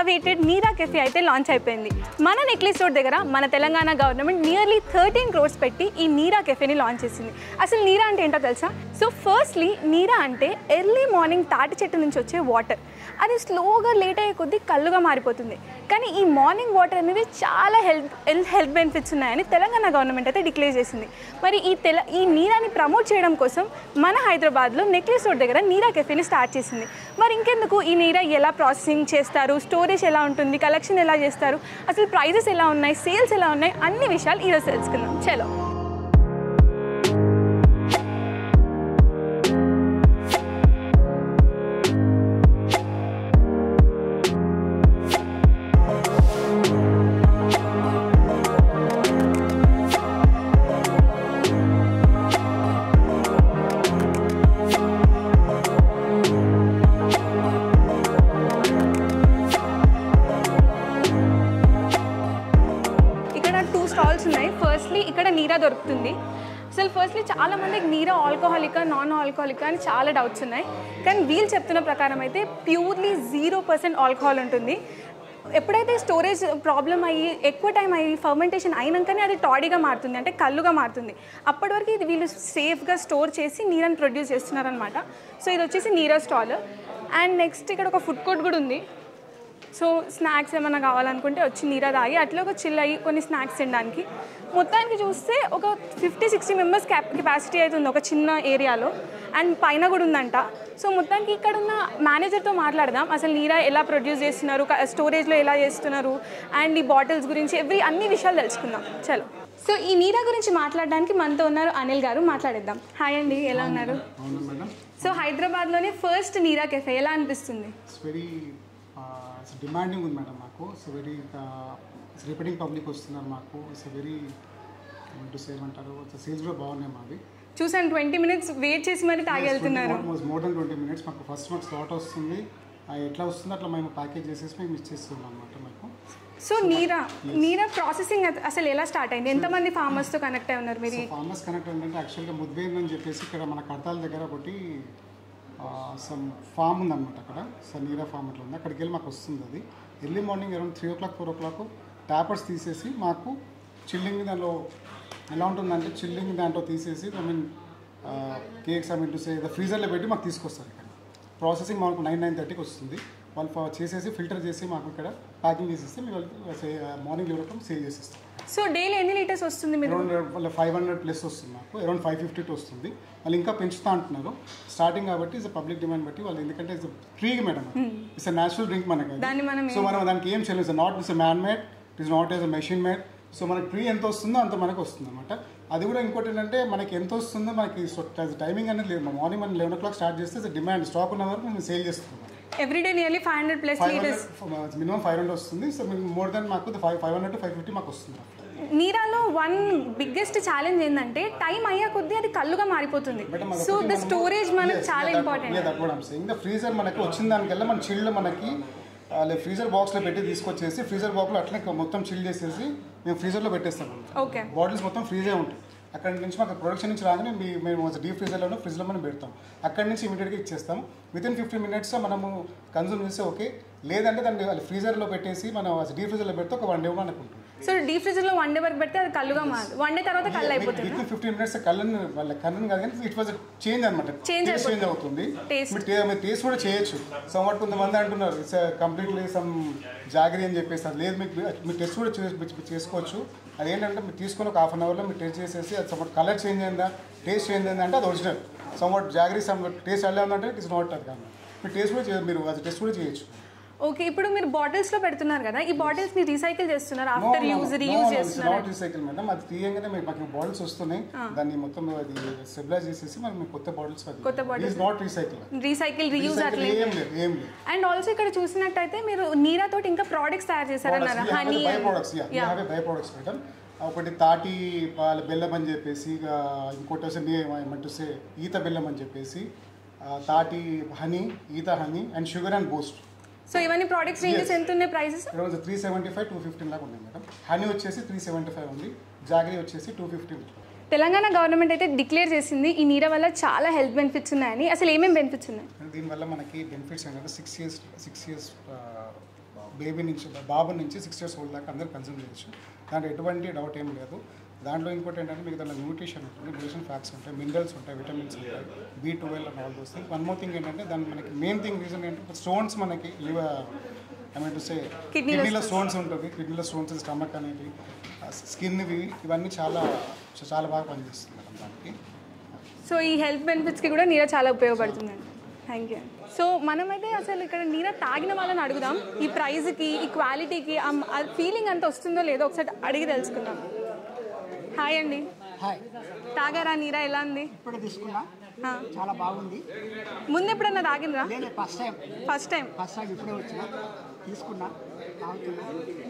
Awaited నీరా cafe అయితే launch అయిపోయింది మన నెక్లెస్ రోడ్ దగ్గర మన Telangana government nearly thirteen crores పెట్టి ఈ నీరా కెఫేని లాంచ్ చేసింది అసలు నీరా అంటే ఏంటో తెలుసా సో ఫస్ట్లీ నీరా అంటే ఎర్లీ మార్నింగ్ తాటి చెట్టు నుంచి వచ్చే వాటర్ అది స్లోగా లేట్ అయ్యే కొద్దీ కళ్ళుగా మారిపోతుంది కానీ ఈ మార్నింగ్ వాటర్ అనేది చాలా హెల్త్ హెల్త్ హెల్త్ బెనిఫిట్స్ ఉన్నాయని తెలంగాణ గవర్నమెంట్ అయితే డిక్లేర్ చేసింది మరి ఈ తెల ఈ నీరాని ప్రమోట్ చేయడం కోసం మన హైదరాబాద్లో నెక్లెస్ రోడ్ దగ్గర నీరా కెఫేని స్టార్ట్ చేసింది మరి ఇంకెందుకు ఈ నీరా ఎలా ప్రాసెసింగ్ చేస్తారు స్టోరేజ్ ఎలా ఉంటుంది కలెక్షన్ ఎలా చేస్తారు అసలు ప్రైజెస్ ఎలా ఉన్నాయి సేల్స్ ఎలా ఉన్నాయి అన్ని విషయాలు ఈరోజు తెలుసుకుందాం చలో ఇక్కడ టూ స్టాల్స్ ఉన్నాయి ఫస్ట్లీ ఇక్కడ నీరా దొరుకుతుంది అసలు ఫస్ట్లీ చాలా మందికి నీరా ఆల్కహాలికా నాన్ ఆల్కహాలికా అని చాలా డౌట్స్ ఉన్నాయి కానీ వీళ్ళు చెప్తున్న ప్రకారం అయితే ప్యూర్లీ జీరో పర్సెంట్ ఆల్కహాల్ ఉంటుంది ఎప్పుడైతే స్టోరేజ్ ప్రాబ్లం అయ్యి ఎక్కువ టైం అయ్యి ఫర్మెంటేషన్ అయినాకనే అది టాడీగా మారుతుంది అంటే కళ్ళుగా మారుతుంది అప్పటి వరకు ఇది వీళ్ళు సేఫ్గా స్టోర్ చేసి నీరని ప్రొడ్యూస్ చేస్తున్నారనమాట సో ఇది వచ్చేసి నీరా స్టాల్ అండ్ నెక్స్ట్ ఇక్కడ ఒక ఫుడ్ కోర్ట్ కూడా ఉంది సో స్నాక్స్ ఏమైనా కావాలనుకుంటే వచ్చి నీరా తాగి అట్లా ఒక చిల్ అయ్యి కొన్ని స్నాక్స్ తినడానికి మొత్తానికి చూస్తే ఒక fifty sixty members cap capacity అవుతుంది ఒక చిన్న ఏరియాలో అండ్ పైన కూడా ఉందంట సో మొత్తానికి ఇక్కడ ఉన్న మేనేజర్తో మాట్లాడదాం అసలు నీరా ఎలా ప్రొడ్యూస్ చేస్తున్నారు స్టోరేజ్లో ఎలా చేస్తున్నారు అండ్ ఈ బాటిల్స్ గురించి ఎవ్రీ అన్ని విషయాలు తెలుసుకుందాం చలో సో ఈ నీరా గురించి మాట్లాడడానికి మనతో ఉన్నారు అనిల్ గారు మాట్లాడేద్దాం హాయ్ అండి ఎలా ఉన్నారు అవును మేడం సో హైదరాబాద్లోనే ఫస్ట్ నీరా కెఫే ఎలా అనిపిస్తుంది ఇట్స్ వెరీ డిమాండింగ్ ఉంది మేడం మాకు ఇట్స్ వెరీ రిపీటింగ్ పబ్లిక్ వస్తున్నారు మాకు ఇట్స్ వెరీ టు సేల్ అంటారు సేల్స్ కూడా బాగున్నాయి మావి చూసాను ట్వంటీ మినిట్స్ వెయిట్ చేసి మరి తాగి వెళ్తున్నారు మోర్ దెన్ ట్వంటీ మినిట్స్ మాకు ఫస్ట్ మాకు స్లాట్ వస్తుంది ఆ ఎట్లా వస్తుందో అట్లా మేము ప్యాకేజ్ చేసేసి మేము ఇచ్చేస్తున్నాం అనమాట మాకు సో నీరా నీరా ప్రాసెసింగ్ అసలు ఎలా స్టార్ట్ అయింది ఎంతమంది farmers తో కనెక్ట్ అయి ఉన్నారు మీరు సో ఫార్మర్స్ కనెక్ట్ ఏంటంటే యాక్చువల్గా ముద్వేన్ అని చెప్పేసి ఇక్కడ మన కడతాల దగ్గర ఒకటి సమ్ ఫామ్ ఉందన్నమాట అక్కడ సో నీరా ఫామ్ అట్లా ఉంది అక్కడికి వెళ్ళి మాకు వస్తుంది అది early morning around three o'clock four o'clock tappers తీసేసి మాకు చిల్లింగ్ దానిలో ఎలా ఉంటుందంటే చిల్లింగ్ దాంట్లో తీసేసి I mean cakes I mean to say ఫ్రీజర్లో పెట్టి మాకు తీసుకొస్తారు ఇక్కడ ప్రాసెసింగ్ మాకు నైన్ నైన్ థర్టీకి వస్తుంది వాళ్ళు ఫ- చేసేసి ఫిల్టర్ చేసి మాకు ఇక్కడ ప్యాకింగ్ చేసేస్తే మేము మార్నింగ్ లెవెల్ సేల్ చేసేస్తాం సో డైలీ ఎన్ని లీటర్స్ వస్తుంది మీరు అరౌండ్ వాళ్ళ ఫైవ్ హండ్రెడ్ ప్లస్ వస్తుంది మాకు అరౌండ్ ఫైవ్ ఫిఫ్టీ టూ వస్తుంది వాళ్ళు ఇంకా పెంచుతా అంటున్నారు స్టార్టింగ్ కాబట్టి ఇస్ పబ్లిక్ డిమాండ్ బట్టి వాళ్ళు ఎందుకంటే it's free madam it's natural drink మనకి దాన్ని మనం సో మనం దానికి ఏం చేయలేదు not is man made it is not as machine made so మనకి ఫ్రీ ఎంత వస్తుందో అంత మనకు వస్తుంది అనమాట అది కూడా ఇంకోటి ఏంటంటే మనకి ఎంత వస్తుందో మనకి టైమింగ్ అనేది లేదు మార్నింగ్ మనం లెవెన్ ఓ క్లాక్ స్టార్ట్ చేస్తే డిమాండ్ స్టాక్ ఉన్న వరకు మేము సేల్ చేస్తున్నాం everyday nearly five hundred plus five litres hundred minimum five hundred వస్తుంది సో మోర్ దెన్ మాకు five five hundred to five fifty మాకు వస్తుంది నీరాలో వన్ బిగ్గెస్ట్ ఛాలెంజ్ ఏంటంటే టైం అయ్యే కొద్దీ అది కళ్ళుగా మారిపోతుంది మేడం, అది సో ఒకటి ద మనము- స్టోరేజ్ మనకు Yes, చాలా yeah, that- important yeah, that what I'm saying. The freezer మనకి వచ్చిన దానికల్లా మన చిల్డ్ మనకి ఫ్రీజర్ బాక్స్లో పెట్టి తీసుకొచ్చేసి ఫ్రీజర్ బాక్స్లో అట్లే మొత్తం చిల్ చేసేసి మేము ఫ్రీజర్లో పెట్టేస్తాం ఓకే బాటిల్స్ మొత్తం ఫ్రీజే ఉంటాయి అక్కడ నుంచి మాకు ప్రొడక్షన్ నుంచి రాగానే మీ- మేము డీప్ ఫ్రీజర్లోనో ఫ్రిడ్జ్లో మనం పెడతాం అక్కడ నుంచి ఇమీడియట్గా ఇచ్చేస్తాం విత్ ఇన్ ఫిఫ్టీన్ మినిట్స్ మనము కన్సూమ్ చేస్తే ఓకే లేదంటే దాన్ని ఫ్రీజర్లో పెట్టేసి మనం డీప్ ఫ్రీజర్లో పెడితే ఒక వన్ డే కూడా అనుకుంటాం సో డీప్ ఫ్రిడ్జ్ లో వన్ డే వరకు పెడితే అది కళ్ళుగా మారదు వన్ డే తర్వాత కళ్ళు అయిపోతుంది విత్ ఫిఫ్టీన్ మినిట్స్ కళ్ళని వాళ్ళ కళ్ళని కాదు కానీ ఇట్ వాజ్ చేంజ్ అనమాట Change టేస్ట్ చేంజ్ అవుతుంది Taste. మీరు టే- మీరు టేస్ట్ కూడా చేయొచ్చు సమ్వాట్ కొంతమంది అంటున్నారు ఇట్స్ కంప్లీట్లీ సమ్ జాగరీ అని చెప్పేసి అది లేదు మీకు మీరు టెస్ట్ కూడా చే- చే- చేసుకోవచ్చు అదేంటంటే మీరు తీసుకొని ఒక హాఫ్ అన్ అవర్లో మీరు టేస్ట్ చేసేసి అది సమ్వాట్ కలర్ చేంజ్ అయిందా టేస్ట్ చేంజ్ అయిందా అంటే అది original somewhat jaggery some taste అలా ఉందంటే ఇట్స్ నాట్ అది కాదు మీరు టేస్ట్ కూడా చేయ- మీరు అది టెస్ట్ కూడా చేయొచ్చు ఓకే ఇప్పుడు మీరు బాటిల్స్ లో పెడుతున్నారు కదా ఈ బాటిల్స్ ని రీసైకిల్ చేస్తున్నారు ఆఫ్టర్ యూజ్ రీయూజ్ చేస్తున్నారు నాట్ రీసైకిల్ మేడం అది తీయంగానే మీకు మాకు బాటిల్స్ వస్తున్నాయి దాన్ని మొత్తం అది స్టెబిలైజ్ చేసేసి మనం మీకు కొత్త బాటిల్స్ కొత్త bottles. Not recycle recycle reuse అట్లా ఏం లేదు ఏం లేదు అండ్ ఆల్సో ఇక్కడ చూసినట్టయితే మీరు నీరా తోటి ఇంకా ప్రోడక్ట్స్ తయారు చేశారన్నారు honey by products have by products madam ఒకటి తాటి పాల బెల్లం అని చెప్పేసి ఇక ఇంకోటి వచ్చి ఏమంటూ సే ఈత బెల్లం అని చెప్పేసి ఆ, తాటి హనీ ఈత honey and sugar and boost so ఇవన్నీ ప్రోడక్ట్స్ రేంజెస్ ఎంత ఉన్నాయి ప్రైసెస్ ఈరోజు three seventy five two fifteen లాగా ఉన్నాయి మేడం హనీ వచ్చేసి త్రీ సెవెంటీ ఫైవ్ ఉంది జాగరీ వచ్చేసి టూ ఫిఫ్టీన్ తెలంగాణ గవర్నమెంట్ అయితే డిక్లేర్ చేసింది ఈ నీర వల్ల చాలా హెల్త్ బెనిఫిట్స్ ఉన్నాయని అసలు ఏమేమి బెనిఫిట్స్ ఉన్నాయి దీనివల్ల మనకి బెనిఫిట్స్ ఏంటంటే six years six years baby నుంచి బాబు నుంచి సిక్స్ ఇయర్స్ ఓల్డ్ దాకా అందరూ కన్సూమ్ చేయొచ్చు దాంట్లో ఎటువంటి డౌట్ ఏం లేదు దాంట్లో ఇంకోటి ఏంటంటే మీకు దాంట్లో న్యూట్రిషన్ ఉంటుంది న్యూట్రిషన్ ఫ్యాక్ట్స్ ఉంటాయి మినరల్స్ ఉంటాయి విటమిన్స్ ఉంటాయి B twelve and all those thing one more thing ఏంటంటే దాని మనకి మెయిన్ థింగ్ రీజన్ ఏంటంటే స్టోన్స్ మనకి liver I mean to say Kidney లో కిడ్నీలో స్టోన్స్ ఉంటుంది కిడ్నీలో స్టోన్స్ స్టమక్ అనేది స్కిన్ ఇవి ఇవన్నీ చాలా చాలా బాగా పనిచేస్తుంది మేడం దానికి సో ఈ హెల్త్ బెనిఫిట్స్కి కూడా నీర చాలా ఉపయోగపడుతుందండి థ్యాంక్ యూ సో మనమైతే అసలు ఇక్కడ నీర తాగిన వాళ్ళని అడుగుదాం ఈ ప్రైజ్కి ఈ క్వాలిటీకి ఆ ఫీలింగ్ అంత వస్తుందో లేదో ఒకసారి అడిగి తెలుసుకుందాం హాయ్ అండి హాయ్ తాగారా నీరా ఎలా ఉంది ఇప్పుడే తీసుకున్నా ఆ. చాలా బాగుంది ముందు ఎప్పుడన్నా తాగినరా నేనే first time first time first time ఇప్పుడే వచ్చిన తీసుకున్నా తాగుతున్నా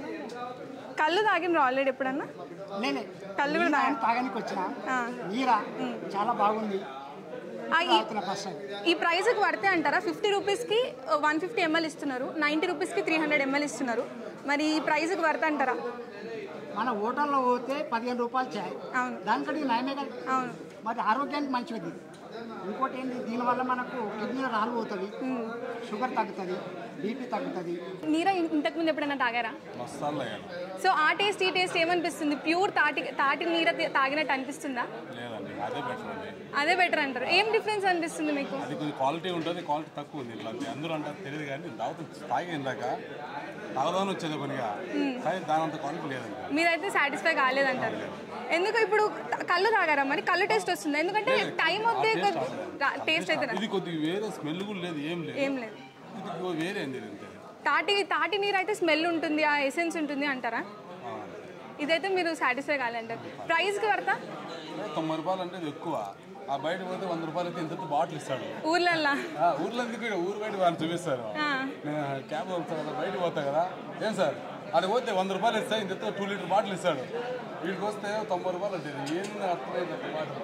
కళ్ళు తాగినరా ఆల్రెడీ ఎప్పుడన్నా నేనే కళ్ళు కూడా తాగా- తాగానికి వచ్చిన ఆ. నీరా చాలా బాగుంది ఆ, ఈ- తాగుతున్నా ఫస్ట్ టైం ఈ ప్రైస్కి పడితే అంటారా ఫిఫ్టీ రూపీస్కి వన్ ఫిఫ్టీ ఎంఎల్ ఇస్తున్నారు నైంటీ రూపీస్కి త్రీ హండ్రెడ్ ఎంఎల్ ఇస్తున్నారు మరి ఈ ప్రైస్కి పడితే అంటారా మన హోటల్లో పోతే పదిహేను రూపాయలు చాయ్ అవును దానికంటే నయమే కదా అవును మరి ఆరోగ్యానికి మంచిది ఇంకోటి ఏంటి దీనివల్ల మనకు కిడ్నీలో రాళ్ళు పోతుంది షుగర్ తగ్గుతుంది బీపీ తగ్గుతుంది నీరా ఇన్- ఇంతకుముందు ఎప్పుడైనా తాగారా మస్తాలు తాగాను సో ఆ టేస్ట్ ఈ టేస్ట్ ఏమనిపిస్తుంది ప్యూర్ తాటి తాటి నీర తి- తాగినట్టు అనిపిస్తుందా లేదండి అదే బెటర్ అండి అదే బెటర్ అంటారు ఏం డిఫరెన్స్ అనిపిస్తుంది మీకు అది కొంచెం క్వాలిటీ ఉంటుంది క్వాలిటీ తక్కువ ఉంది ఇట్లా అంతే. అందరూ అంటారు తెలియదు కానీ నేను తాగుతూ తాగి ఇందాక తాగదాని వచ్చేది పనిగా కానీ దాని అంత క్వాలిటీ లేదండి మీరైతే సాటిస్ఫై కాలేదంటారు ఎందుకు ఇప్పుడు త- కళ్ళు తాగారా మరి కళ్ళు టేస్ట్ వస్తుంది ఎందుకంటే టైం వద్దే టేస్ట్ అయితే రా- ఇది కొద్దిగా వేరే స్మెల్ కూడా లేదు ఏం లేదు ఏం లేదు ఇది కొద్దిగా వేరే అండి ఇది అంతే తాటి తాటి నీరు అయితే స్మెల్ ఉంటుంది ఆ ఎసెన్స్ ఉంటుంది అంటారా ఆ. ఇదైతే మీరు సాటిస్ఫై కాలేంటారు ప్రైస్కి పడతా తొంభై రూపాయలు అంటే ఇది ఎక్కువ ఆ బయట పోతే వంద రూపాయలు అయితే ఇంత బాటిల్ ఇస్తాడు ఊర్లల్లో ఆ, ఊర్లో ఎందుకు ఇక్కడ ఊరు బయట వాళ్ళు చూపిస్తారు ఆ. నేను క్యాబ్ వెళ్తా కదా బయటకు పోతా కదా ఏం సార్ అక్కడికి పోతే వంద రూపాయలు ఇస్తా ఇంత టూ లీటర్ బాటిల్ ఇస్తాడు వీడికి వస్తే తొంభై రూపాయలు అంటే ఏంది అర్థమైంది అట్లా బాటిల్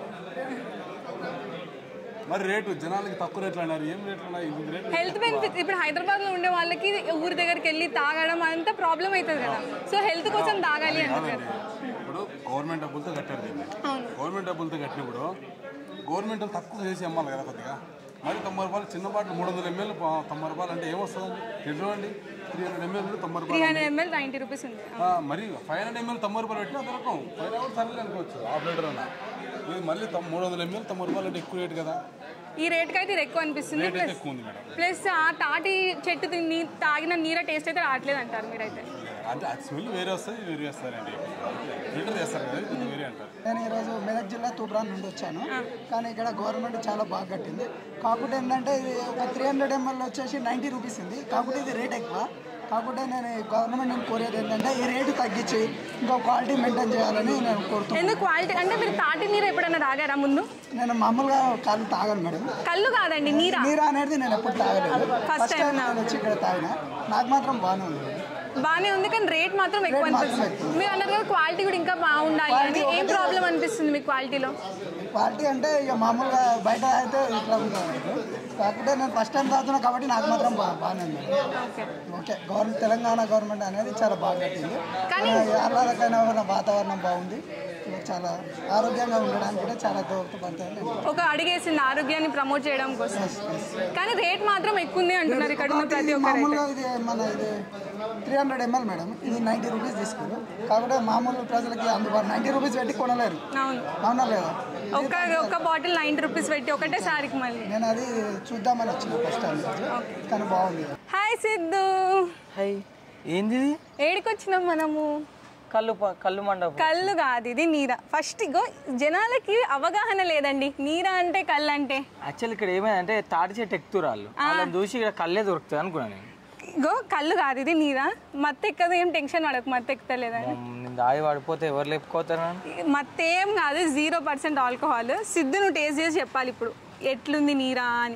మరి రేటు జనాలకి తక్కువ రేట్లు అన్నారు ఏం రేట్లు ఉన్నాయి ఇది రేట్లు హెల్త్ బెనిఫిట్స్ ఇప్పుడు హైదరాబాద్ లో ఉండే వాళ్ళకి ఊరి దగ్గరికి వెళ్ళి తాగడం అంతా ప్రాబ్లం అవుతుంది కదా సో హెల్త్ కోసం తాగాలి అంటారు కాదండి ఇప్పుడు గవర్నమెంట్ డబ్బులతో కట్టారు దీన్ని అవును. గవర్నమెంట్ డబ్బులతో కట్టినప్పుడు గవర్నమెంట్ వాళ్ళు తక్కువ చేసి అమ్మాలి కదా కొద్దిగా మరి తొంభై రూపాయలు చిన్న బాటిల్ మూడు వందల ఎంఎల్ తొంభై రూపాయలు అంటే ఏమొస్తుందండి ఎటువంటి త్రీ హండ్రెడ్ ఎంఎల్ తొంభై త్రీ రూపాయలు హండ్రెడ్ ఎంఎల్ నైంటీ రూపీస్ ఉంది ఆ, మరి ఫైవ్ హండ్రెడ్ ఎంఎల్ తొంభై రూపాయలు పెట్టి అదే రకం ఫైవ్ అవర్స్ సర్లే అనుకోవచ్చు హాఫ్ లీటర్ అన్న ఇది మళ్ళీ తొమ్- మూడు వందల ఎంఎల్ తొంభై రూపాయలు అంటే ఎక్కువ రేట్ కదా ఈ రేట్కి అయితే ఇది ఎక్కువ అనిపిస్తుంది రేట్ అయితే ప్లస్ ఎక్కువ ఉంది మేడం ప్లస్ ఆ తాటి చెట్టు తిని తాగిన నీర టేస్ట్ అయితే రావట్లేదు అంటారు మీరైతే అంటే అది స్మెల్ వేరే వస్తుంది ఇది వేరే వస్తారండి ఫిల్టర్ చేస్తారు కదా ఇది వేరే అంటారు నేను ఈరోజు మెదక్ జిల్లా తూప్రాన్ నుండి వచ్చాను కానీ ఇక్కడ గవర్నమెంట్ చాలా బాగా కట్టింది కాకపోతే ఏంటంటే ఇది ఒక త్రీ హండ్రెడ్ ఎంఎల్ వచ్చేసి నైంటీ రూపీస్ ఉంది కాకపోతే ఇది రేట్ ఎక్కువ కాకపోతే నేను ఈ గవర్నమెంట్ నేను కోరేది ఏంటంటే ఈ రేటు తగ్గించి ఇంకా క్వాలిటీ మెయింటైన్ చేయాలని నేను కోరుతున్నాను ఎందుకు క్వాలిటీ అంటే మీరు తాటి నీరు ఎప్పుడైనా తాగారా ముందు నేను మామూలుగా కాళ్ళు తాగను మేడం కళ్ళు కాదండి నీరా నీరు అనేది నేను ఎప్పుడు తాగలేదు First ఫస్ట్ time టైం నేను వచ్చి ఇక్కడ తాగిన నాకు మాత్రం బాగానే ఉంది బాగానే ఉంది కానీ రేట్ మాత్రం ఎక్కువ Rate మాత్రం అనిపిస్తుంది ఎక్కువ. మీరు అన్నారు కదా క్వాలిటీ కూడా ఇంకా బాగుండాలి అని ఏం ప్రాబ్లం అనిపిస్తుంది మీ క్వాలిటీలో క్వాలిటీ అంటే ఇక మామూలుగా బయట అయితే ఇట్లా ఉంటుంది కాకపోతే నేను ఫస్ట్ టైం తాగుతున్నా కాబట్టి నాకు మాత్రం బా బాగానే ఉంది okay okay government Telangana government అనేది చాలా బాగా కట్టింది కానీ- మన ఆహ్లాదకరమైన వాతావరణం బాగుంది ఇది చాలా ఆరోగ్యంగా ఉండడానికి కూడా చాలా దోహదపడతాయని నేను ఒక అడిగేసింది ఆరోగ్యాన్ని ప్రమోట్ చేయడం కోసం కానీ రేట్ మాత్రం ఎక్కువ ఉంది అంటున్నారు ఇక్కడ ఉన్న ప్రతి ఇది ఒక్కరు మామూలుగా ఇది మన ఇది త్రీ హండ్రెడ్ ఎంఎల్ మేడం ఇది నైంటీ రూపీస్ తీసుకోరు కాకపోతే మామూలు ప్రజలకి అందుబాటు నైంటీ రూపీస్ పెట్టి కొనలేరు అవును అవునా లేదా ఒక ఒక బాటిల్ నైంటీ రూపీస్ పెట్టి ఒకటేసారికి మళ్ళీ నేను అది చూద్దామని వచ్చిన ఫస్ట్ టైం కానీ బాగుంది హాయ్ సిద్ధు హై ఏంది ఇది? ఏడికి వచ్చినాం మనము కళ్ళు ప- కళ్ళు మండపం కళ్ళు కాదు ఇది నీర ఫస్ట్ ఇగో జనాలకి అవగాహన లేదండి నీర అంటే కళ్ళు అంటే యాక్చువల్ ఇక్కడ ఏమైందంటే తాటి చెట్టు ఎక్కుతురాళ్ళు వాళ్ళని చూసి ఇక్కడ కళ్ళే దొరుకుతుంది అనుకున్నాను నేను ఇగో కళ్ళు కాదు ఇది నీర మత్తు ఎక్కదు ఏం టెన్షన్ పడకు మత్తు ఎక్కుతలేదని మ్, నేను దాయి పడిపోతే ఎవరు లేపుకోతారు మత్తేం కాదు జీరో పర్సెంట్ ఆల్కహాల్ సిద్ధు నువ్వు టేస్ట్ చేసి చెప్పాలి ఇప్పుడు ఎట్లుంది నీరా అని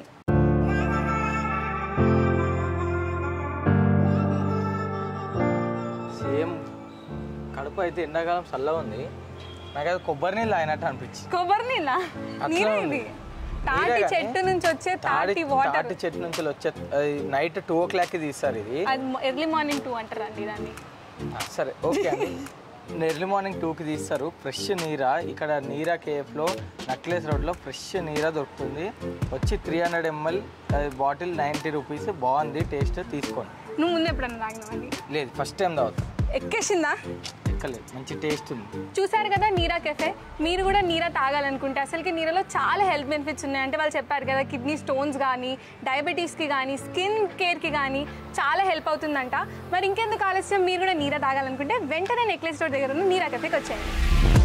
సేమ్ కడుపు అయితే ఎండాకాలం చల్లగా ఉంది నాకు అది కొబ్బరి నీళ్ళు అయినట్టు అనిపించింది కొబ్బరి నీళ్ళ నీరే ఉంది. ఇది తాటి నీరే చెట్టు నుంచి వచ్చే తాటి తాటి వాటర్ తాటి చెట్టు నుంచి వచ్చే అది నైట్ టూ ఓ క్లాక్కి తీస్తారు ఇది అది ఎర్లీ మార్నింగ్ టూ అంటారు అండి దాన్ని ఆ, సరే ఓకే అండి ఎర్లీ మార్నింగ్ టూకి తీస్తారు ఫ్రెష్ నీరా ఇక్కడ నీరా కేఫ్లో నక్లెస్ రోడ్లో ఫ్రెష్ నీరా దొరుకుతుంది వచ్చి three hundred ML bottle ninety rupees బాగుంది టేస్ట్ తీసుకోండి నువ్వు ముందు ఎప్పుడన్నా తాగినావు అది లేదు ఫస్ట్ టైం తాగుతా ఎక్కేసిందా ఎక్కలేదు మంచి టేస్ట్ ఉంది చూసారు కదా నీరా కెఫే మీరు కూడా నీరా తాగాలనుకుంటే అసలుకి నీరలో చాలా హెల్త్ బెనిఫిట్స్ ఉన్నాయి అంటే వాళ్ళు చెప్పారు కదా కిడ్నీ స్టోన్స్ కానీ డయాబెటీస్కి కానీ స్కిన్ కేర్కి కానీ చాలా హెల్ప్ అవుతుందంట మరి ఇంకెందుకు ఆలస్యం మీరు కూడా నీరా తాగాలనుకుంటే వెంటనే నెక్లెస్ రోడ్ దగ్గర ఉన్న నీరా కెఫేకి వచ్చేయండి